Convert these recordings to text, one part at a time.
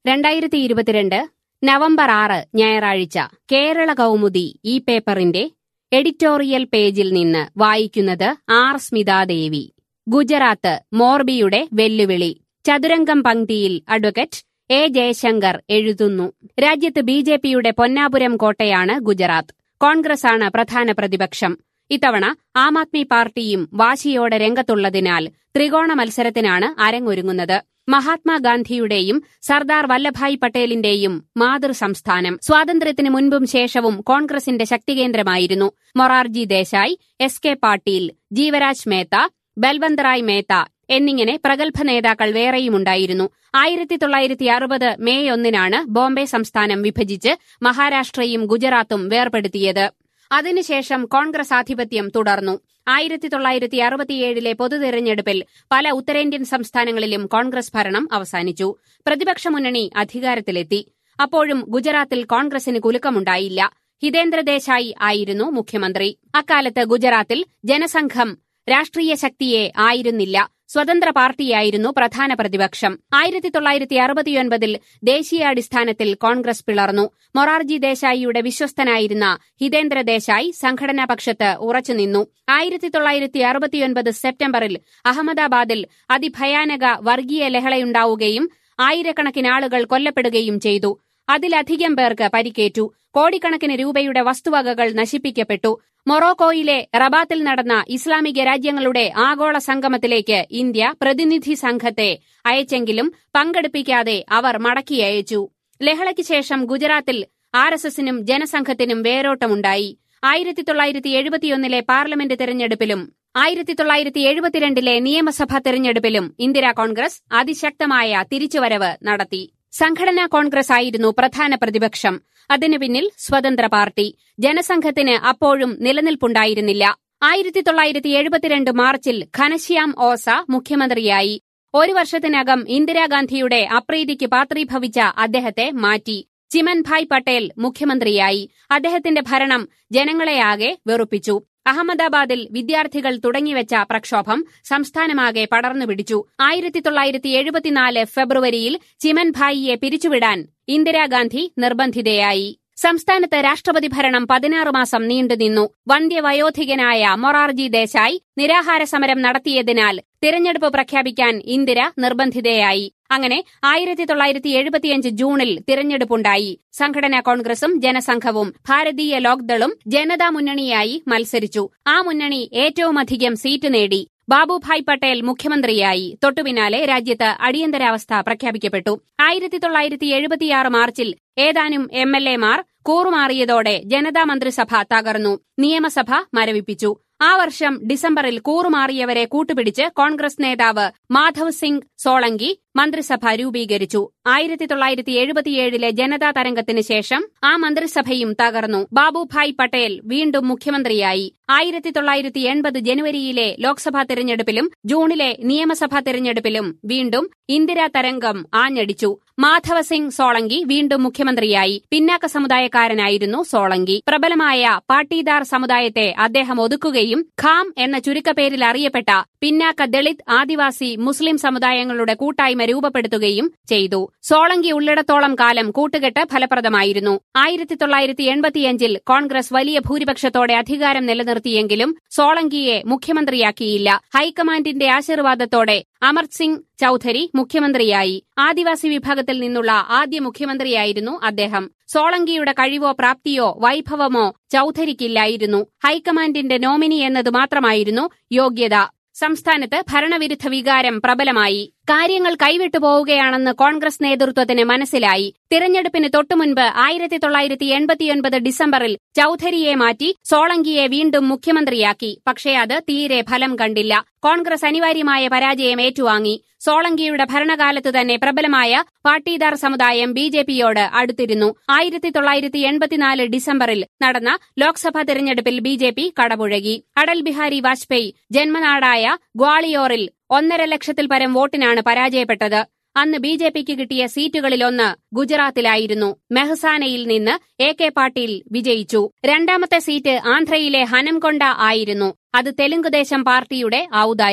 രണ്ടായിരത്തി ഇരുപത്തിരണ്ട് നവംബർ ആറ് ഞായറാഴ്ച കേരള കൗമുദി ഈ പേപ്പറിന്റെ എഡിറ്റോറിയൽ പേജിൽ നിന്ന് വായിക്കുന്നത് ആർ സ്മിതാദേവി ഗുജറാത്ത് മോർബിയുടെ വെല്ലുവിളി ചതുരംഗം പങ്ക്തിയിൽ അഡ്വക്കേറ്റ് എ ജയശങ്കർ എഴുതുന്നു രാജ്യത്ത് ബി ജെ പിയുടെ പൊന്നാപുരം കോട്ടയാണ് ഗുജറാത്ത് കോൺഗ്രസാണ് പ്രധാന പ്രതിപക്ഷം ഇത്തവണ ആം ആദ്മി പാർട്ടിയും വാശിയോടെ രംഗത്തുള്ളതിനാൽ ത്രികോണ മത്സരത്തിനാണ് അരങ്ങൊരുങ്ങുന്നത് മഹാത്മാഗാന്ധിയുടെയും സർദാർ വല്ലഭായ് പട്ടേലിന്റെയും മാതൃ സംസ്ഥാനം സ്വാതന്ത്ര്യത്തിന് മുൻപും ശേഷവും കോൺഗ്രസിന്റെ ശക്തികേന്ദ്രമായിരുന്നു മൊറാർജി ദേശായി എസ് കെ പാട്ടീൽ ജീവരാജ് മേത്ത ബൽവന്തറായ് മേത്ത എന്നിങ്ങനെ പ്രഗത്ഭ നേതാക്കൾ വേറെയുമുണ്ടായിരുന്നു ആയിരത്തി തൊള്ളായിരത്തി അറുപത് മെയ് ഒന്നിനാണ് ബോംബെ സംസ്ഥാനം വിഭജിച്ച് മഹാരാഷ്ട്രയും ഗുജറാത്തും വേർപെടുത്തിയത് അതിനുശേഷം കോൺഗ്രസ് ആധിപത്യം തുടർന്നു ആയിരത്തി തൊള്ളായിരത്തി അറുപത്തിയേഴിലെ പൊതുതെരഞ്ഞെടുപ്പിൽ പല ഉത്തരേന്ത്യൻ സംസ്ഥാനങ്ങളിലും കോൺഗ്രസ് ഭരണം അവസാനിച്ചു പ്രതിപക്ഷ മുന്നണി അധികാരത്തിലെത്തി അപ്പോഴും ഗുജറാത്തിൽ കോൺഗ്രസിന് കുലുക്കമുണ്ടായില്ല ഹിതേന്ദ്ര ദേശായി ആയിരുന്നു മുഖ്യമന്ത്രി അക്കാലത്ത് ഗുജറാത്തിൽ ജനസംഘം രാഷ്ട്രീയ ശക്തിയെ ആയിരുന്നില്ല സ്വതന്ത്ര പാർട്ടിയായിരുന്നു പ്രധാന പ്രതിപക്ഷം ആയിരത്തി തൊള്ളായിരത്തി അറുപത്തിയൊൻപതിൽ ദേശീയാടിസ്ഥാനത്തിൽ കോൺഗ്രസ് പിളർന്നു മൊറാർജി ദേശായിയുടെ വിശ്വസ്തനായിരുന്ന ഹിതേന്ദ്ര ദേശായി സംഘടനാ പക്ഷത്ത് ഉറച്ചുനിന്നു ആയിരത്തി തൊള്ളായിരത്തി അറുപത്തിയൊൻപത് സെപ്റ്റംബറിൽ അഹമ്മദാബാദിൽ അതിഭയാനക വർഗീയ ലഹളയുണ്ടാവുകയും ആയിരക്കണക്കിന് ആളുകൾ കൊല്ലപ്പെടുകയും ചെയ്തു അതിലധികം പേർക്ക് പരിക്കേറ്റു കോടിക്കണക്കിന് രൂപയുടെ വസ്തുവകകൾ നശിപ്പിക്കപ്പെട്ടു മൊറോക്കോയിലെ റബാത്തിൽ നടന്ന ഇസ്ലാമിക രാജ്യങ്ങളുടെ ആഗോള സംഗമത്തിലേക്ക് ഇന്ത്യ പ്രതിനിധി സംഘത്തെ അയച്ചെങ്കിലും പങ്കെടുപ്പിക്കാതെ അവർ മടക്കിയയച്ചു ലഹളയ്ക്ക് ശേഷം ഗുജറാത്തിൽ ആർ എസ് എസിനും ജനസംഘത്തിനും വേരോട്ടമുണ്ടായി ആയിരത്തി തൊള്ളായിരത്തി എഴുപത്തിയൊന്നിലെ പാർലമെന്റ് തെരഞ്ഞെടുപ്പിലും ആയിരത്തി തൊള്ളായിരത്തി എഴുപത്തിരണ്ടിലെ നിയമസഭാ തെരഞ്ഞെടുപ്പിലും ഇന്ദിരാ കോൺഗ്രസ് അതിശക്തമായ തിരിച്ചുവരവ് നടത്തി സംഘടനാ കോൺഗ്രസ് ആയിരുന്നു പ്രധാന പ്രതിപക്ഷം അതിനു പിന്നിൽ സ്വതന്ത്ര പാർട്ടി ജനസംഘത്തിന് അപ്പോഴും നിലനിൽപ്പുണ്ടായിരുന്നില്ല ആയിരത്തി തൊള്ളായിരത്തി എഴുപത്തിരണ്ട് മാർച്ചിൽ ഘനശ്യാം ഓസ മുഖ്യമന്ത്രിയായി ഒരു വർഷത്തിനകം ഇന്ദിരാഗാന്ധിയുടെ അപ്രീതിക്ക് പാത്രീഭവിച്ച അദ്ദേഹത്തെ മാറ്റി ചിമൻഭായ് പട്ടേൽ മുഖ്യമന്ത്രിയായി അദ്ദേഹത്തിന്റെ ഭരണം ജനങ്ങളെയാകെ വെറുപ്പിച്ചു അഹമ്മദാബാദിൽ വിദ്യാർത്ഥികൾ തുടങ്ങിവെച്ച പ്രക്ഷോഭം സംസ്ഥാനമാകെ പടർന്നുപിടിച്ചു ആയിരത്തി തൊള്ളായിരത്തി എഴുപത്തിനാല് ഫെബ്രുവരിയിൽ ചിമൻഭായിയെ പിരിച്ചുവിടാൻ ഇന്ദിരാഗാന്ധി നിർബന്ധിതയായി സംസ്ഥാനത്ത് രാഷ്ട്രപതി ഭരണം പതിനാറ് മാസം നീണ്ടുനിന്നു വന്ധ്യവയോധികനായ മൊറാർജി ദേശായി നിരാഹാര സമരം നടത്തിയതിനാൽ തിരഞ്ഞെടുപ്പ് പ്രഖ്യാപിക്കാൻ ഇന്ദിര നിർബന്ധിതയായി അങ്ങനെ ആയിരത്തി തൊള്ളായിരത്തി എഴുപത്തിയഞ്ച് ജൂണിൽ തിരഞ്ഞെടുപ്പുണ്ടായി സംഘടനാ കോൺഗ്രസും ജനസംഘവും ഭാരതീയ ലോക്ദളും ജനതാ മുന്നണിയായി മത്സരിച്ചു ആ മുന്നണി ഏറ്റവുമധികം സീറ്റ് നേടി ബാബുഭായ് പട്ടേൽ മുഖ്യമന്ത്രിയായി തൊട്ടുപിന്നാലെ രാജ്യത്ത് അടിയന്തരാവസ്ഥ പ്രഖ്യാപിക്കപ്പെട്ടു ആയിരത്തി തൊള്ളായിരത്തി എഴുപത്തിയാറ് മാർച്ചിൽ ഏതാനും എം എൽ എമാർ കൂറുമാറിയതോടെ ജനതാ മന്ത്രിസഭ തകർന്നു നിയമസഭ മരവിപ്പിച്ചു ആ വർഷം ഡിസംബറിൽ കൂറുമാറിയവരെ കൂട്ടുപിടിച്ച് കോൺഗ്രസ് നേതാവ് മാധവ് സിംഗ് സോളങ്കി മന്ത്രിസഭ രൂപീകരിച്ചു ആയിരത്തി തൊള്ളായിരത്തി എഴുപത്തിയേഴിലെ ജനതാ തരംഗത്തിന് ശേഷം ആ മന്ത്രിസഭയും തകർന്നു ബാബുഭായ് പട്ടേൽ വീണ്ടും മുഖ്യമന്ത്രിയായി ആയിരത്തി തൊള്ളായിരത്തി എൺപത് ജനുവരിയിലെ ലോക്സഭാ തെരഞ്ഞെടുപ്പിലും ജൂണിലെ നിയമസഭാ തെരഞ്ഞെടുപ്പിലും വീണ്ടും ഇന്ദിരാ തരംഗം ആഞ്ഞടിച്ചു മാധവ സിംഗ് സോളങ്കി വീണ്ടും മുഖ്യമന്ത്രിയായി പിന്നാക്ക സമുദായക്കാരനായിരുന്നു സോളങ്കി പ്രബലമായ പാട്ടീദാർ സമുദായത്തെ അദ്ദേഹം ഒതുക്കുകയും ഖാം എന്ന ചുരുക്കപ്പേരിൽ അറിയപ്പെട്ട പിന്നാക്ക ദളിത് ആദിവാസി മുസ്ലിം സമുദായങ്ങളുടെ കൂട്ടായ്മ രൂപപ്പെടുത്തുകയും ചെയ്തു സോളങ്കി ഉള്ളിടത്തോളം കാലം കൂട്ടുകെട്ട് ഫലപ്രദമായിരുന്നു ആയിരത്തി തൊള്ളായിരത്തി എൺപത്തിയഞ്ചിൽ കോൺഗ്രസ് വലിയ ഭൂരിപക്ഷത്തോടെ അധികാരം നിലനിർത്തിയെങ്കിലും സോളങ്കിയെ മുഖ്യമന്ത്രിയാക്കിയില്ല ഹൈക്കമാൻഡിന്റെ ആശീർവാദത്തോടെ അമർ സിംഗ് ചൌധരി മുഖ്യമന്ത്രിയായി ആദിവാസി വിഭാഗത്തിൽ നിന്നുള്ള ആദ്യ മുഖ്യമന്ത്രിയായിരുന്നു അദ്ദേഹം സോളങ്കിയുടെ കഴിവോ പ്രാപ്തിയോ വൈഭവമോ ചൌധരിക്കില്ലായിരുന്നു ഹൈക്കമാൻഡിന്റെ നോമിനി എന്നത് മാത്രമായിരുന്നു യോഗ്യത സംസ്ഥാനത്ത് ഭരണവിരുദ്ധ വികാരം പ്രബലമായി കാര്യങ്ങൾ കൈവിട്ടു പോവുകയാണെന്ന് കോൺഗ്രസ് നേതൃത്വത്തിന് മനസ്സിലായി തിരഞ്ഞെടുപ്പിന് തൊട്ടുമുൻപ് ആയിരത്തി തൊള്ളായിരത്തി എൺപത്തിയൊൻപത് ഡിസംബറിൽ ചൌധരിയെ മാറ്റി സോളങ്കിയെ വീണ്ടും മുഖ്യമന്ത്രിയാക്കി പക്ഷേ അത് തീരെ ഫലം കണ്ടില്ല കോൺഗ്രസ് അനിവാര്യമായ പരാജയം ഏറ്റുവാങ്ങി സോളങ്കിയുടെ ഭരണകാലത്ത് തന്നെ പ്രബലമായ പാട്ടീദാർ സമുദായം ബി ജെ പിയോട് അടുത്തിരുന്നു ആയിരത്തി തൊള്ളായിരത്തി എൺപത്തിനാല് ഡിസംബറിൽ നടന്ന ലോക്സഭാ തെരഞ്ഞെടുപ്പിൽ ബി ജെ പി കടപുഴകി അടൽ ബിഹാരി വാജ്പേയി ജന്മനാടായ ഗ്വാളിയോറിൽ ഒന്നര ലക്ഷത്തിൽ പരം വോട്ടിനാണ് പരാജയപ്പെട്ടത് അന്ന് ബി ജെ പിക്ക് കിട്ടിയ സീറ്റുകളിലൊന്ന് ഗുജറാത്തിലായിരുന്നു മെഹ്സാനയിൽ നിന്ന് എ കെ പാട്ടീൽ വിജയിച്ചു രണ്ടാമത്തെ സീറ്റ് ആന്ധ്രയിലെ ഹനംകൊണ്ട ആയിരുന്നു അത് തെലുങ്കുദേശം പാർട്ടിയുടെ ഔദാര്യം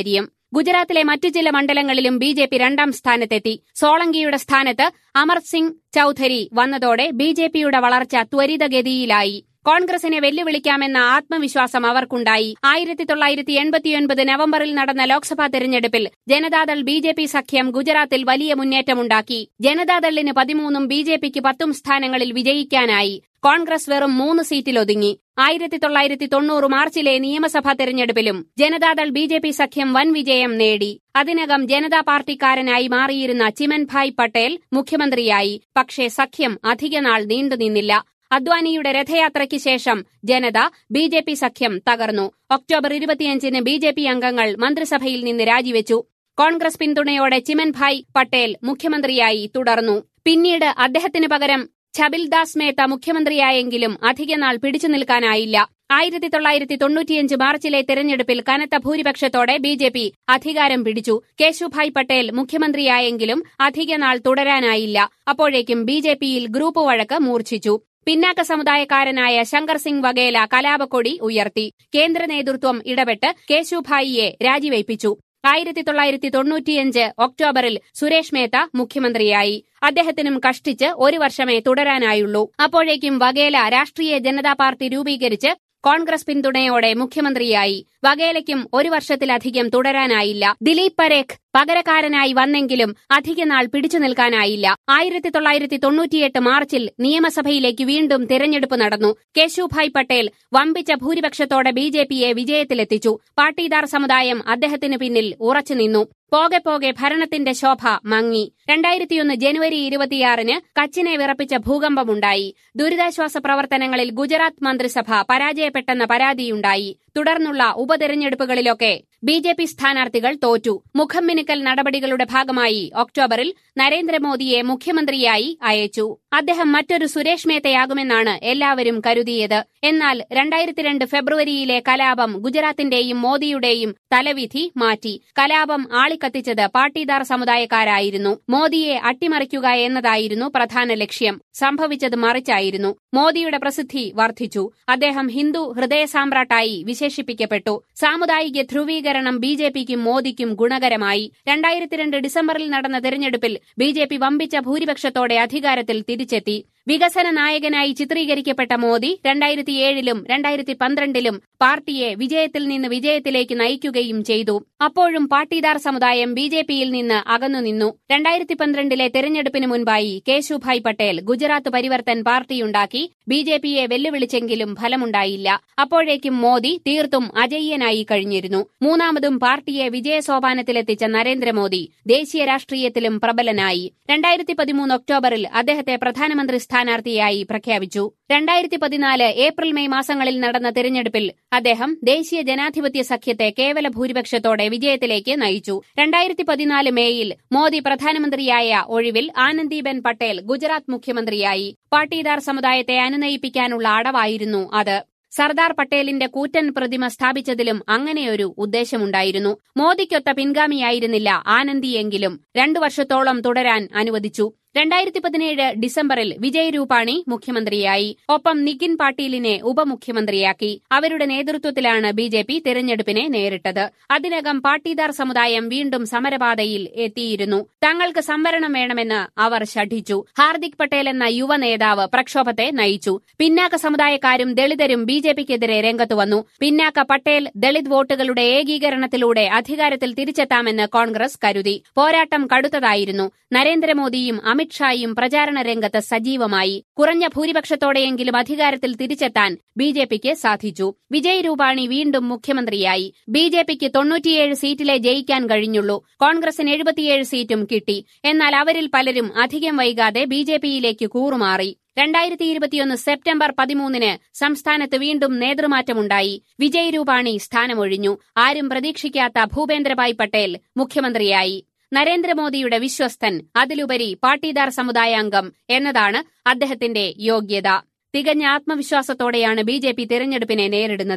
ഗുജറാത്തിലെ മറ്റു ചില മണ്ഡലങ്ങളിലും ബി ജെ പി രണ്ടാം സ്ഥാനത്തെത്തി സോളങ്കിയുടെ സ്ഥാനത്ത് അമർ സിംഗ് ചൌധരി വന്നതോടെ ബി ജെ പിയുടെ വളർച്ച ത്വരിതഗതിയിലായി കോൺഗ്രസിനെ വെല്ലുവിളിക്കാമെന്ന ആത്മവിശ്വാസം അവർക്കുണ്ടായി ആയിരത്തി തൊള്ളായിരത്തി എൺപത്തിയൊൻപത് നവംബറിൽ നടന്ന ലോക്സഭാ തെരഞ്ഞെടുപ്പിൽ ജനതാദൾ ബി ജെ പി സഖ്യം ഗുജറാത്തിൽ വലിയ മുന്നേറ്റമുണ്ടാക്കി ജനതാദളിന് പതിമൂന്നും ബി ജെ പിക്ക് പത്തും സ്ഥാനങ്ങളിൽ വിജയിക്കാനായി കോൺഗ്രസ് വെറും മൂന്ന് സീറ്റിലൊതുങ്ങി ആയിരത്തി തൊള്ളായിരത്തി തൊണ്ണൂറ് മാർച്ചിലെ നിയമസഭാ തെരഞ്ഞെടുപ്പിലും ജനതാദൾ ബി ജെ പി സഖ്യം വൻ വിജയം നേടി അതിനകം ജനതാ പാർട്ടിക്കാരനായി മാറിയിരുന്ന ചിമൻഭായ് പട്ടേൽ മുഖ്യമന്ത്രിയായി പക്ഷേ സഖ്യം അധികനാൾ നീണ്ടുനിന്നില്ല അദ്വാനിയുടെ രഥയാത്രയ്ക്ക് ശേഷം ജനത ബി ജെ പി സഖ്യം തകർന്നു ഒക്ടോബർ ഇരുപത്തിയഞ്ചിന് ബി ജെ പി അംഗങ്ങൾ മന്ത്രിസഭയിൽ നിന്ന് രാജിവെച്ചു കോൺഗ്രസ് പിന്തുണയോടെ ചിമൻഭായ് പട്ടേൽ മുഖ്യമന്ത്രിയായി തുടർന്നു പിന്നീട് അദ്ദേഹത്തിന് പകരം ഛബിൽദാസ് മേത്ത മുഖ്യമന്ത്രിയായെങ്കിലും അധികനാൾ പിടിച്ചു നിൽക്കാനായില്ല ആയിരത്തി തൊള്ളായിരത്തി തൊണ്ണൂറ്റിയഞ്ച് മാർച്ചിലെ തെരഞ്ഞെടുപ്പിൽ കനത്ത ഭൂരിപക്ഷത്തോടെ ബി ജെ പി അധികാരം പിടിച്ചു കേശുഭായ് പട്ടേൽ മുഖ്യമന്ത്രിയായെങ്കിലും അധികനാൾ തുടരാനായില്ല അപ്പോഴേക്കും ബി ജെ പിയിൽ ഗ്രൂപ്പ് വഴക്ക് മൂർച്ഛിച്ചു പിന്നാക്ക സമുദായക്കാരനായ ശങ്കർ സിംഗ് വഗേല കലാപക്കൊടി ഉയർത്തി കേന്ദ്ര നേതൃത്വം ഇടപെട്ട് കേശുഭായിയെ രാജിവയ്പ്പിച്ചു ആയിരത്തി തൊള്ളായിരത്തി തൊണ്ണൂറ്റിയഞ്ച് ഒക്ടോബറിൽ സുരേഷ് മേത്ത മുഖ്യമന്ത്രിയായി അദ്ദേഹത്തിനും കഷ്ടിച്ച് ഒരു വർഷമേ തുടരാനായുള്ളൂ അപ്പോഴേക്കും വഗേല രാഷ്ട്രീയ ജനതാ പാർട്ടി രൂപീകരിച്ച് കോൺഗ്രസ് പിന്തുണയോടെ മുഖ്യമന്ത്രിയായി വഗേലയ്ക്കും ഒരു വർഷത്തിലധികം തുടരാനായില്ല ദിലീപ് പരേഖ് പകരക്കാരനായി വന്നെങ്കിലും അധികനാൾ പിടിച്ചു നിൽക്കാനായില്ല ആയിരത്തി തൊള്ളായിരത്തി തൊണ്ണൂറ്റിയെട്ട് മാർച്ചിൽ നിയമസഭയിലേക്ക് വീണ്ടും തിരഞ്ഞെടുപ്പ് നടന്നു കേശുഭായ് പട്ടേൽ വമ്പിച്ച ഭൂരിപക്ഷത്തോടെ ബി ജെ പിയെ വിജയത്തിലെത്തിച്ചു പാട്ടീദാർ സമുദായം അദ്ദേഹത്തിന് പിന്നിൽ ഉറച്ചുനിന്നു പോകെ പോകെ ഭരണത്തിന്റെ ശോഭ മങ്ങി രണ്ടായിരത്തിയൊന്ന് ജനുവരി ഇരുപത്തിയാറിന് കച്ചിനെ വിറപ്പിച്ച ഭൂകമ്പമുണ്ടായി ദുരിതാശ്വാസ പ്രവർത്തനങ്ങളിൽ ഗുജറാത്ത് മന്ത്രിസഭ പരാജയപ്പെട്ടെന്ന പരാതിയുണ്ടായി തുടർന്നുള്ള ഉപതെരഞ്ഞെടുപ്പുകളിലൊക്കെ ബി ജെ പി സ്ഥാനാർത്ഥികൾ തോറ്റു മുഖം മിനുക്കൽ നടപടികളുടെ ഭാഗമായി ഒക്ടോബറിൽ നരേന്ദ്രമോദിയെ മുഖ്യമന്ത്രിയായി അയച്ചു അദ്ദേഹം മറ്റൊരു സുരേഷ് മേത്തയാകുമെന്നാണ് എല്ലാവരും കരുതിയത് എന്നാൽ രണ്ടായിരത്തി രണ്ട് ഫെബ്രുവരിയിലെ കലാപം ഗുജറാത്തിന്റെയും മോദിയുടെയും തലവിധി മാറ്റി കലാപം ആളിക്കത്തിച്ചത് പാട്ടീദാർ സമുദായക്കാരായിരുന്നു മോദിയെ അട്ടിമറിക്കുക എന്നതായിരുന്നു പ്രധാന ലക്ഷ്യം സംഭവിച്ചത് മറിച്ചായിരുന്നു മോദിയുടെ പ്രസിദ്ധി വർദ്ധിച്ചു അദ്ദേഹം ഹിന്ദു ഹൃദയസാമ്രാട്ടായി വിശേഷിപ്പിക്കപ്പെട്ടു സാമുദായിക ധ്രുവീകരണം ബി ജെ പിക്കും മോദിക്കും ഗുണകരമായി രണ്ടായിരത്തി രണ്ട് ഡിസംബറിൽ നടന്ന തെരഞ്ഞെടുപ്പിൽ ബി ജെ പി വമ്പിച്ച ഭൂരിപക്ഷത്തോടെ അധികാരത്തിൽ തിരിച്ചെത്തി വികസന നായകനായി ചിത്രീകരിക്കപ്പെട്ട മോദി രണ്ടായിരത്തിയേഴിലും രണ്ടായിരത്തി പന്ത്രണ്ടിലും പാർട്ടിയെ വിജയത്തിൽ നിന്ന് വിജയത്തിലേക്ക് നയിക്കുകയും ചെയ്തു അപ്പോഴും പാട്ടീദാർ സമുദായം ബി ജെ പിയിൽ നിന്ന് അകന്നുനിന്നു രണ്ടായിരത്തി പന്ത്രണ്ടിലെ തെരഞ്ഞെടുപ്പിന് മുൻപായി കേശുഭായ് പട്ടേൽ ഗുജറാത്ത് പരിവർത്തൻ പാർട്ടിയുണ്ടാക്കി ബി ജെ പിയെ വെല്ലുവിളിച്ചെങ്കിലും ഫലമുണ്ടായില്ല അപ്പോഴേക്കും മോദി തീർത്തും അജയ്യനായി കഴിഞ്ഞിരുന്നു മൂന്നാമതും പാർട്ടിയെ വിജയസോപാനത്തിലെത്തിച്ച നരേന്ദ്രമോദി ദേശീയ രാഷ്ട്രീയത്തിലും പ്രബലനായി രണ്ടായിരത്തി പതിമൂന്ന് ഒക്ടോബറിൽ അദ്ദേഹത്തെ പ്രധാനമന്ത്രി സ്ഥാനാർത്ഥിയായി പ്രഖ്യാപിച്ചു രണ്ടായിരത്തി പതിനാല് ഏപ്രിൽ മെയ് മാസങ്ങളിൽ നടന്ന തെരഞ്ഞെടുപ്പിൽ അദ്ദേഹം ദേശീയ ജനാധിപത്യ സഖ്യത്തെ കേവല ഭൂരിപക്ഷത്തോടെ വിജയത്തിലേക്ക് നയിച്ചു രണ്ടായിരത്തി പതിനാല് മേയിൽ മോദി പ്രധാനമന്ത്രിയായ ഒഴിവിൽ ആനന്ദിബെൻ പട്ടേൽ ഗുജറാത്ത് മുഖ്യമന്ത്രിയായി പാട്ടീദാർ സമുദായത്തെ അനുനയിപ്പിക്കാനുള്ള അടവായിരുന്നു അത് സർദാർ പട്ടേലിന്റെ കൂറ്റൻ പ്രതിമ സ്ഥാപിച്ചതിലും അങ്ങനെയൊരു ഉദ്ദേശമുണ്ടായിരുന്നു മോദിക്കൊത്ത പിൻഗാമിയായിരുന്നില്ല ആനന്ദിയെങ്കിലും രണ്ടു വർഷത്തോളം തുടരാൻ അനുവദിച്ചു രണ്ടായിരത്തി പതിനേഴ് ഡിസംബറിൽ വിജയ് രൂപാണി മുഖ്യമന്ത്രിയായി ഒപ്പം നിഖിൻ പാട്ടീലിനെ ഉപമുഖ്യമന്ത്രിയാക്കി അവരുടെ നേതൃത്വത്തിലാണ് ബി ജെ പി തെരഞ്ഞെടുപ്പിനെ നേരിട്ടത് അതിനകം പാട്ടീദാർ സമുദായം വീണ്ടും സമരപാതയിൽ എത്തിയിരുന്നു തങ്ങൾക്ക് സംവരണം വേണമെന്ന് അവർ ശഠിച്ചു ഹാർദിക് പട്ടേൽ എന്ന യുവ നേതാവ് പ്രക്ഷോഭത്തെ നയിച്ചു പിന്നാക്ക സമുദായക്കാരും ദളിതരും ബി ജെ പിക്കെതിരെ രംഗത്തു വന്നു പിന്നാക്ക പട്ടേൽ ദളിത് വോട്ടുകളുടെ ഏകീകരണത്തിലൂടെ അധികാരത്തിൽ തിരിച്ചെത്താമെന്ന് കോൺഗ്രസ് കരുതി പോരാട്ടം കടുത്തതായിരുന്നു നരേന്ദ്രമോദിയും അമിത്ഷായും പ്രചാരണ രംഗത്ത് സജീവമായി കുറഞ്ഞ ഭൂരിപക്ഷത്തോടെയെങ്കിലും അധികാരത്തിൽ തിരിച്ചെത്താൻ ബി ജെ പിക്ക് സാധിച്ചു വിജയ് രൂപാണി വീണ്ടും മുഖ്യമന്ത്രിയായി ബി ജെ പിക്ക് തൊണ്ണൂറ്റിയേഴ് സീറ്റിലെ ജയിക്കാൻ കഴിഞ്ഞുള്ളൂ കോൺഗ്രസിന് എഴുപത്തിയേഴ് സീറ്റും കിട്ടി എന്നാൽ അവരിൽ പലരും അധികം വൈകാതെ ബി ജെ പിയിലേക്ക് കൂറുമാറി രണ്ടായിരത്തി ഇരുപത്തിയൊന്ന് സെപ്റ്റംബർ പതിമൂന്നിന് സംസ്ഥാനത്ത് വീണ്ടും നേതൃമാറ്റമുണ്ടായി വിജയ് രൂപാണി സ്ഥാനമൊഴിഞ്ഞു ആരും പ്രതീക്ഷിക്കാത്ത ഭൂപേന്ദ്രഭായ് പട്ടേൽ മുഖ്യമന്ത്രിയായി നരേന്ദ്രമോദിയുടെ വിശ്വസ്തൻ അതിലുപരി പാട്ടീദാർ സമുദായാംഗം എന്നതാണ് അദ്ദേഹത്തിന്റെ യോഗ്യത തികഞ്ഞ ആത്മവിശ്വാസത്തോടെയാണ് ബി ജെ പി തെരഞ്ഞെടുപ്പിനെ നേരിടുന്നത്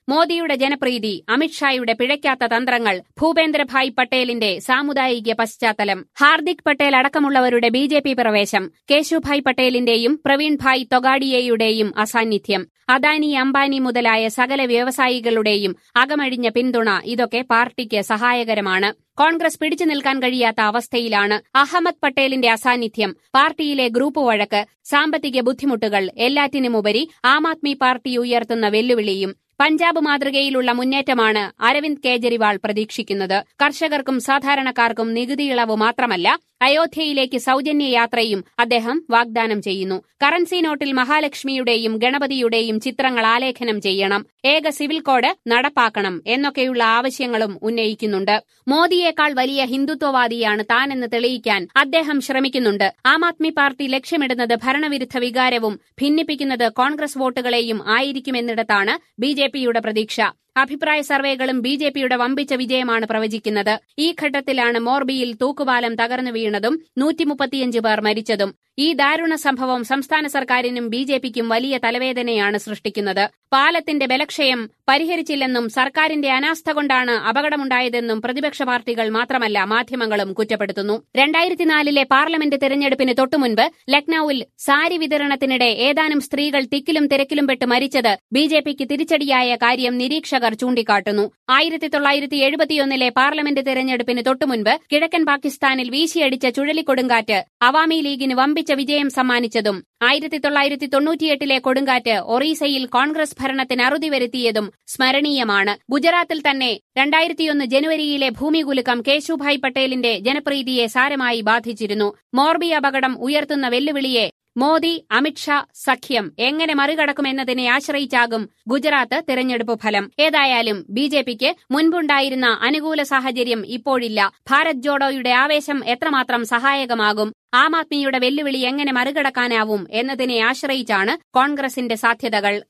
മോദിയുടെ ജനപ്രീതി അമിത്ഷായുടെ പിഴയ്ക്കാത്ത തന്ത്രങ്ങൾ ഭൂപേന്ദ്രഭായ് പട്ടേലിന്റെ സാമുദായിക പശ്ചാത്തലം ഹാർദിക് പട്ടേൽ അടക്കമുള്ളവരുടെ ബി ജെ പി പ്രവേശം കേശുഭായ് പട്ടേലിന്റെയും പ്രവീൺ ഭായ് തൊഗാഡിയയുടെയും അസാന്നിധ്യം അദാനി അംബാനി മുതലായ സകല വ്യവസായികളുടെയും അകമഴിഞ്ഞ പിന്തുണ ഇതൊക്കെ പാർട്ടിക്ക് സഹായകരമാണ് കോൺഗ്രസ് പിടിച്ചു നിൽക്കാൻ കഴിയാത്ത അവസ്ഥയിലാണ് അഹമ്മദ് പട്ടേലിന്റെ അസാന്നിധ്യം പാർട്ടിയിലെ ഗ്രൂപ്പ് വഴക്ക് സാമ്പത്തിക ബുദ്ധിമുട്ടുകൾ എല്ലാറ്റിനുമുപരി ആം ആദ്മി പാർട്ടി ഉയർത്തുന്ന വെല്ലുവിളിയും പഞ്ചാബ് മാതൃകയിലുള്ള മുന്നേറ്റമാണ് അരവിന്ദ് കേജ്രിവാൾ പ്രതീക്ഷിക്കുന്നത് കർഷകർക്കും സാധാരണക്കാർക്കും നികുതി ഇളവ് മാത്രമല്ല അയോധ്യയിലേക്ക് സൌജന്യ യാത്രയും അദ്ദേഹം വാഗ്ദാനം ചെയ്യുന്നു കറൻസി നോട്ടിൽ മഹാലക്ഷ്മിയുടെയും ഗണപതിയുടെയും ചിത്രങ്ങൾ ആലേഖനം ചെയ്യണം ഏക സിവിൽ കോഡ് നടപ്പാക്കണം എന്നൊക്കെയുള്ള ആവശ്യങ്ങളും ഉന്നയിക്കുന്നുണ്ട് മോദിയേക്കാൾ വലിയ ഹിന്ദുത്വവാദിയാണ് താനെന്ന് തെളിയിക്കാൻ അദ്ദേഹം ശ്രമിക്കുന്നുണ്ട് ആം ആദ്മി പാർട്ടി ലക്ഷ്യമിടുന്നത് ഭരണവിരുദ്ധ വികാരവും ഭിന്നിപ്പിക്കുന്നത് കോൺഗ്രസ് വോട്ടുകളെയും ആയിരിക്കുമെന്നിടത്താണ് ബി ജെ പിയുടെ പ്രതീക്ഷ അഭിപ്രായ സർവേകളും ബി ജെ പിയുടെ വമ്പിച്ച വിജയമാണ് പ്രവചിക്കുന്നത് ഈ ഘട്ടത്തിലാണ് മോർബിയിൽ തൂക്കുപാലം തകർന്നു വീണതും നൂറ്റിമുപ്പത്തിയഞ്ച് പേർ മരിച്ചതും ഈ ദാരുണ സംഭവം സംസ്ഥാന സർക്കാരിനും ബി ജെ പിക്കും വലിയ തലവേദനയാണ് സൃഷ്ടിക്കുന്നത് പാലത്തിന്റെ ബലക്ഷയം പരിഹരിച്ചില്ലെന്നും സർക്കാരിന്റെ അനാസ്ഥ കൊണ്ടാണ് അപകടമുണ്ടായതെന്നും പ്രതിപക്ഷ പാർട്ടികൾ മാത്രമല്ല മാധ്യമങ്ങളും കുറ്റപ്പെടുത്തുന്നു രണ്ടായിരത്തിനാലിലെ പാർലമെന്റ് തെരഞ്ഞെടുപ്പിന് തൊട്ടുമുൻപ് ലക്നൌവിൽ സാരി വിതരണത്തിനിടെ ഏതാനും സ്ത്രീകൾ തിക്കിലും തിരക്കിലും പെട്ട് മരിച്ചത് ബി ജെ പിക്ക് തിരിച്ചടിയായ കാര്യം നിരീക്ഷകർ ചൂണ്ടിക്കാട്ടുന്നു ആയിരത്തി തൊള്ളായിരത്തി എഴുപത്തിയൊന്നിലെ പാർലമെന്റ് തെരഞ്ഞെടുപ്പിന് തൊട്ടുമുൻപ് കിഴക്കൻ പാകിസ്ഥാനിൽ വീശിയടിച്ച ചുഴലിക്കൊടുങ്കാറ്റ് അവാമി ലീഗിന് വമ്പിച്ച വിജയം സമ്മാനിച്ചതും ആയിരത്തി തൊള്ളായിരത്തി തൊണ്ണൂറ്റിയെട്ടിലെ കൊടുങ്കാറ്റ് ഒറീസയിൽ കോൺഗ്രസ് ഭരണത്തിന് അറുതി വരുത്തിയതും സ്മരണീയമാണ് ഗുജറാത്തിൽ തന്നെ രണ്ടായിരത്തിയൊന്ന് ജനുവരിയിലെ ഭൂമികുലുക്കം കേശുഭായ് പട്ടേലിന്റെ ജനപ്രീതിയെ സാരമായി ബാധിച്ചിരുന്നു മോർബി അപകടം ഉയർത്തുന്ന വെല്ലുവിളിയെ മോദി അമിത്ഷാ സഖ്യം എങ്ങനെ മറികടക്കുമെന്നതിനെ ആശ്രയിച്ചാകും ഗുജറാത്ത് തെരഞ്ഞെടുപ്പ് ഫലം ഏതായാലും ബി ജെ പിക്ക് മുൻപുണ്ടായിരുന്ന അനുകൂല സാഹചര്യം ഇപ്പോഴില്ല ഭാരത് ജോഡോയുടെ ആവേശം എത്രമാത്രം സഹായകമാകും ആം ആദ്മിയുടെ വെല്ലുവിളി എങ്ങനെ മറികടക്കാനാവും എന്നതിനെ ആശ്രയിച്ചാണ് കോൺഗ്രസിന്റെ സാധ്യതകൾ